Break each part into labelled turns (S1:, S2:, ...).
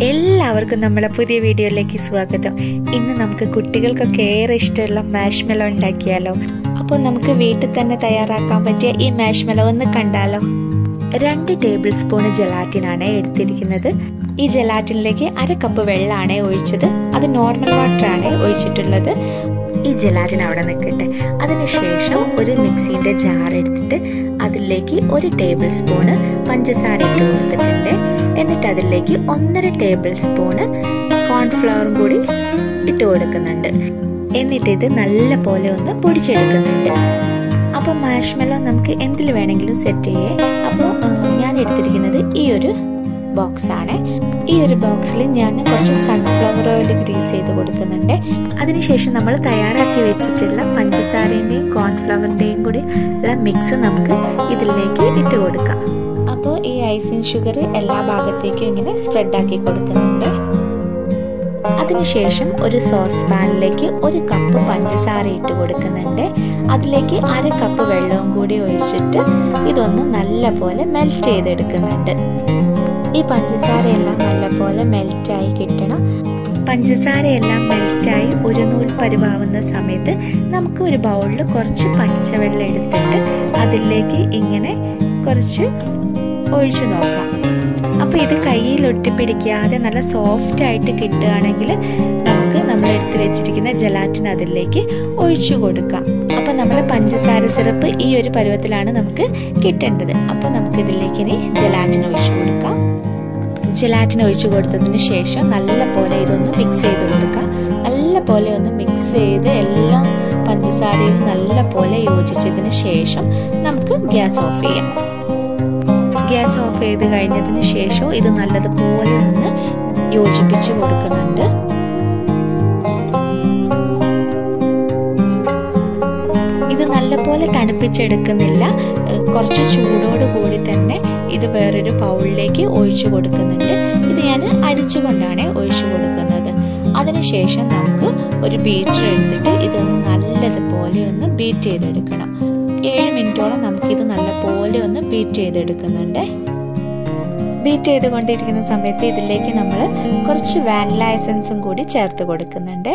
S1: എല്ലാവർക്കും നമ്മളെ പുതിയ വീഡിയോയിലേക്ക് സ്വാഗതം ഇന്ന് നമുക്ക് കുട്ടികൾക്കൊക്കെ ഏറെ ഇഷ്ടമുള്ള മാഷ്മെലോ ഉണ്ടാക്കിയാലോ അപ്പോൾ നമുക്ക് വീട്ടിൽ തന്നെ തയ്യാറാക്കാൻ പറ്റിയ ഈ മാഷ്മെലോ ഒന്ന് കണ്ടാലോ രണ്ട് ടേബിൾ സ്പൂൺ ജലാറ്റിനാണ് എടുത്തിരിക്കുന്നത് ഈ ജലാറ്റിനിലേക്ക് അര കപ്പ് വെള്ളമാണ് ഒഴിച്ചത് അത് നോർമൽ വാട്ടർ ആണ് ഒഴിച്ചിട്ടുള്ളത് ഈ ജലാറ്റിൻ അവിടെ നിൽക്കട്ടെ അതിനുശേഷം ഒരു മിക്സിൻ്റെ ജാർ എടുത്തിട്ട് അതിലേക്ക് ഒരു ടേബിൾ സ്പൂണ് പഞ്ചസാര ഇട്ട് കൊടുത്തിട്ടുണ്ട് എന്നിട്ട് അതിലേക്ക് ഒന്നര ടേബിൾ സ്പൂണ് കോൺഫ്ലവറും കൂടി ഇട്ട് കൊടുക്കുന്നുണ്ട് എന്നിട്ട് ഇത് നല്ല പോലെ ഒന്ന് പൊടിച്ചെടുക്കുന്നുണ്ട് അപ്പോൾ മാഷ്മെലോ നമുക്ക് എന്തിൽ വേണമെങ്കിലും സെറ്റ് ചെയ്യേ അപ്പോൾ ഞാൻ എടുത്തിരിക്കുന്നത് ഈ ഒരു ബോക്സ് ആണ് ഈ ഒരു ബോക്സിൽ ഞാൻ കുറച്ച് സൺഫ്ലവർ ഓയിൽ ഗ്രീസ് ചെയ്ത് കൊടുക്കുന്നുണ്ട് അതിനുശേഷം നമ്മൾ തയ്യാറാക്കി വെച്ചിട്ടുള്ള പഞ്ചസാരേൻ്റെയും കോൺഫ്ലവറിൻ്റെയും കൂടി ഉള്ള മിക്സ് നമുക്ക് ഇതിലേക്ക് ഇട്ട് കൊടുക്കാം അപ്പോൾ ഈ ഐസിങ് ഷുഗർ എല്ലാ ഭാഗത്തേക്കും ഇങ്ങനെ സ്പ്രെഡ് ആക്കി കൊടുക്കുന്നുണ്ട് അതിനുശേഷം ഒരു സോസ് പാനിലേക്ക് ഒരു കപ്പ് പഞ്ചസാര ഇട്ട് കൊടുക്കുന്നുണ്ട് അതിലേക്ക് അര കപ്പ് വെള്ളവും കൂടി ഒഴിച്ചിട്ട് ഇതൊന്ന് നല്ല പോലെ മെൽറ്റ് ചെയ്തെടുക്കുന്നുണ്ട് ഈ പഞ്ചസാരയെല്ലാം നല്ലപോലെ മെൽറ്റായി കിട്ടണം പഞ്ചസാരയെല്ലാം മെൽറ്റായി ഒരു നൂൽ പരുവാവുന്ന സമയത്ത് നമുക്ക് ഒരു ബൗളിൽ കുറച്ച് പച്ചവെള്ളം എടുത്തിട്ട് അതിലേക്ക് ഇങ്ങനെ കുറച്ച് ഒഴിച്ചു നോക്കാം അപ്പോൾ ഇത് കയ്യിൽ ഒട്ടിപ്പിടിക്കാതെ നല്ല സോഫ്റ്റ് ആയിട്ട് കിട്ടുകയാണെങ്കിൽ നമുക്ക് നമ്മൾ എടുത്തു വെച്ചിരിക്കുന്ന ജലാറ്റിൻ അതിലേക്ക് ഒഴിച്ചു കൊടുക്കാം അപ്പോൾ നമ്മുടെ പഞ്ചസാര സിറപ്പ് ഈ ഒരു പരുവത്തിലാണ് നമുക്ക് കിട്ടേണ്ടത് അപ്പോൾ നമുക്ക് ഇതിലേക്ക് ഇനി ജലാറ്റിൻ ഒഴിച്ചു കൊടുക്കാം ജലാറ്റിൻ ഒഴിച്ചു കൊടുത്തതിന് ശേഷം നല്ല പോലെ ഇതൊന്ന് മിക്സ് ചെയ്ത് കൊടുക്കാം നല്ല പോലെ ഒന്ന് മിക്സ് ചെയ്ത് എല്ലാം പഞ്ചസാരയിൽ നല്ല പോലെ യോജിച്ചതിന് ശേഷം നമുക്ക് ഗ്യാസ് ഓഫ് ചെയ്യാം ഗ്യാസ് ഓഫ് ചെയ്ത് കഴിഞ്ഞതിന് ശേഷം ഇത് നല്ലതുപോലെ ഒന്ന് യോജിപ്പിച്ച് കൊടുക്കുന്നുണ്ട് ഇത് നല്ലപോലെ തണുപ്പിച്ചെടുക്കുന്നില്ല കുറച്ച് ചൂടോട് കൂടി തന്നെ ഇത് വേറൊരു ബൗളിലേക്ക് ഒഴിച്ചു കൊടുക്കുന്നുണ്ട് ഇത് ഞാൻ അരിച്ചുകൊണ്ടാണ് ഒഴിച്ചു കൊടുക്കുന്നത് അതിനുശേഷം നമുക്ക് ഒരു ബീറ്റർ എടുത്തിട്ട് ഇതൊന്ന് നല്ലതുപോലെ ഒന്ന് ബീറ്റ് ചെയ്തെടുക്കണം ഏഴ് മിനിറ്റോളം നമുക്കിത് നല്ലപോലെ ഒന്ന് ബീറ്റ് ചെയ്തെടുക്കുന്നുണ്ട് ബീറ്റ് ചെയ്തുകൊണ്ടിരിക്കുന്ന സമയത്ത് ഇതിലേക്ക് നമ്മൾ കുറച്ച് വാനില എസൻസും കൂടി ചേർത്ത് കൊടുക്കുന്നുണ്ട്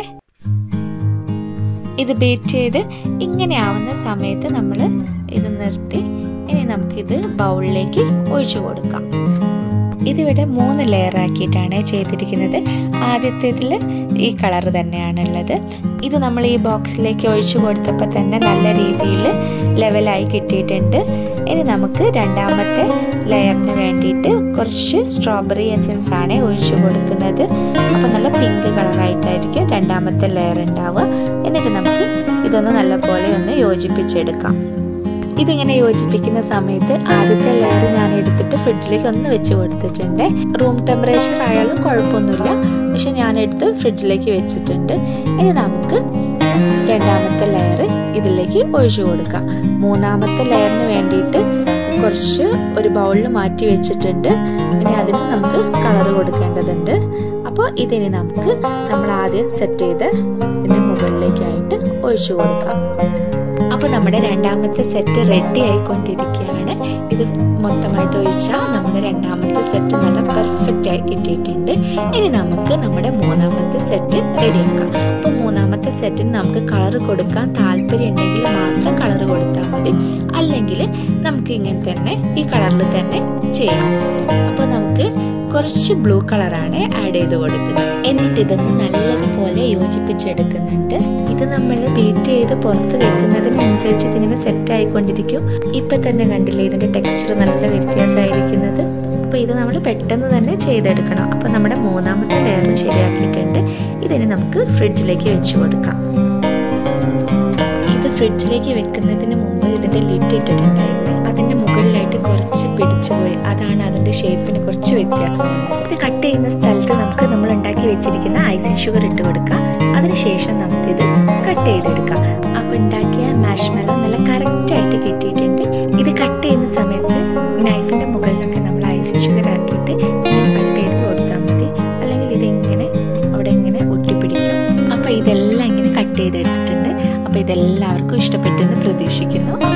S1: ഇത് ബീറ്റ് ചെയ്ത് ഇങ്ങനെ ആവുന്ന സമയത്ത് നമ്മൾ ഇത് നിർത്തി ഇനി നമുക്കിത് ബൗളിലേക്ക് ഒഴിച്ചു കൊടുക്കാം ഇതിവിടെ മൂന്ന് ലെയർ ആക്കിയിട്ടാണ് ചെയ്തിരിക്കുന്നത് ആദ്യത്തേതിൽ ഈ കളർ തന്നെയാണുള്ളത് ഇത് നമ്മൾ ഈ ബോക്സിലേക്ക് ഒഴിച്ചു കൊടുത്തപ്പോൾ തന്നെ നല്ല രീതിയിൽ ലെവലായി കിട്ടിയിട്ടുണ്ട് ഇനി നമുക്ക് രണ്ടാമത്തെ ലെയറിന് വേണ്ടിയിട്ട് കുറച്ച് സ്ട്രോബെറി എസൻസ് ആണ് ഒഴിച്ചു കൊടുക്കുന്നത് അപ്പോൾ നല്ല പിങ്ക് കളറായിട്ടായിരിക്കും രണ്ടാമത്തെ ലെയർ ഉണ്ടാവുക എന്നിട്ട് നമുക്ക് ഇതൊന്ന് നല്ലപോലെ ഒന്ന് യോജിപ്പിച്ചെടുക്കാം ഇതിങ്ങനെ യോജിപ്പിക്കുന്ന സമയത്ത് ആദ്യത്തെ ലെയർ ഞാൻ എടുത്തിട്ട് ഫ്രിഡ്ജിലേക്ക് ഒന്ന് വെച്ച് കൊടുത്തിട്ടുണ്ട് റൂം ടെമ്പറേച്ചർ ആയാലും കുഴപ്പമൊന്നുമില്ല പക്ഷെ ഞാൻ എടുത്ത് ഫ്രിഡ്ജിലേക്ക് വെച്ചിട്ടുണ്ട് ഇനി നമുക്ക് രണ്ടാമത്തെ ലെയർ ഇതിലേക്ക് ഒഴിച്ചു കൊടുക്കാം മൂന്നാമത്തെ ലെയറിന് വേണ്ടിയിട്ട് കുറച്ച് ഒരു ബൗളിൽ മാറ്റി വെച്ചിട്ടുണ്ട് ഇനി അതിന് നമുക്ക് കളർ കൊടുക്കേണ്ടതുണ്ട് അപ്പോൾ ഇതിനി നമുക്ക് നമ്മൾ ആദ്യം സെറ്റ് ചെയ്ത് ഇതിൻ്റെ മുകളിലേക്കായിട്ട് ഒഴിച്ചു കൊടുക്കാം അപ്പോൾ നമ്മുടെ രണ്ടാമത്തെ സെറ്റ് റെഡി ആയിക്കൊണ്ടിരിക്കുകയാണ് ഇത് മൊത്തമായിട്ട് ഒഴിച്ചാൽ നമ്മുടെ രണ്ടാമത്തെ സെറ്റ് നല്ല പെർഫെക്റ്റ് ആയി കിട്ടിയിട്ടുണ്ട് ഇനി നമുക്ക് നമ്മുടെ മൂന്നാമത്തെ സെറ്റ് റെഡിയാക്കാം അപ്പോൾ മൂന്നാമത്തെ സെറ്റിന് നമുക്ക് കളർ കൊടുക്കാൻ താല്പര്യം ഉണ്ടെങ്കിൽ മാത്രം കളർ കൊടുത്താൽ മതി അല്ലെങ്കിൽ നമുക്ക് ഇങ്ങനെ തന്നെ ഈ കളറിൽ തന്നെ ചെയ്യാം അപ്പോൾ നമുക്ക് കുറച്ച് ബ്ലൂ കളറാണ് ആഡ് ചെയ്ത് കൊടുക്കുന്നത് എന്നിട്ട് ഇതൊന്ന് നല്ലതുപോലെ യോജിപ്പിച്ചെടുക്കുന്നുണ്ട് ഇത് നമ്മൾ ബീറ്റ് ചെയ്ത് പുറത്ത് വെക്കുന്നതിനനുസരിച്ച് ഇതിങ്ങനെ സെറ്റ് ആയിക്കൊണ്ടിരിക്കും ഇപ്പൊ തന്നെ കണ്ടില്ലേ ഇതിന്റെ ടെക്സ്ചർ നല്ല വ്യത്യാസമായിരിക്കുന്നത് അപ്പോൾ ഇത് നമ്മൾ പെട്ടെന്ന് തന്നെ ചെയ്തെടുക്കണം അപ്പോൾ നമ്മുടെ മൂന്നാമത്തെ ലെയർ ശരിയാക്കിയിട്ടുണ്ട് ഇതിന് നമുക്ക് ഫ്രിഡ്ജിലേക്ക് വെച്ച് കൊടുക്കാം ഇത് ഫ്രിഡ്ജിലേക്ക് വെക്കുന്നതിന് മുമ്പ് ഇതിന്റെ ലിഡ് ഇട്ടിട്ടുണ്ടായിരുന്നു അതിന്റെ മുകളിലായിട്ട് കുറച്ച് പിടിച്ചു പോയി അതാണ് അതിന്റെ ഷേപ്പിന് കുറച്ച് വ്യത്യാസം ഇത് കട്ട് ചെയ്യുന്ന സ്ഥലത്ത് നമുക്ക് നമ്മൾ ഉണ്ടാക്കി വെച്ചിരിക്കുന്ന ഐസിങ് ഷുഗർ ഇട്ട് കൊടുക്കാം അതിനുശേഷം നമുക്കിത് കട്ട് ചെയ്തെടുക്കാം അപ്പൊ ഉണ്ടാക്കിയ മാഷ്മെലോ നല്ല കറക്റ്റ് ആയിട്ട് കിട്ടിയിട്ടുണ്ട് ഇത് കട്ട് ചെയ്യുന്ന സമയത്ത് നൈഫിന്റെ മുകളിലൊക്കെ നമ്മൾ ഐസിങ് ഷുഗർ ആക്കിയിട്ട് ഇങ്ങനെ കട്ട് ചെയ്ത് കൊടുത്താൽ മതി അല്ലെങ്കിൽ ഇതിങ്ങനെ അവിടെ ഇങ്ങനെ ഒട്ടിപ്പിടിക്കും അപ്പൊ ഇതെല്ലാം ഇങ്ങനെ കട്ട് ചെയ്തെടുത്തിട്ടുണ്ട് അപ്പൊ ഇതെല്ലാവർക്കും ഇഷ്ടപ്പെട്ടെന്ന് പ്രതീക്ഷിക്കുന്നു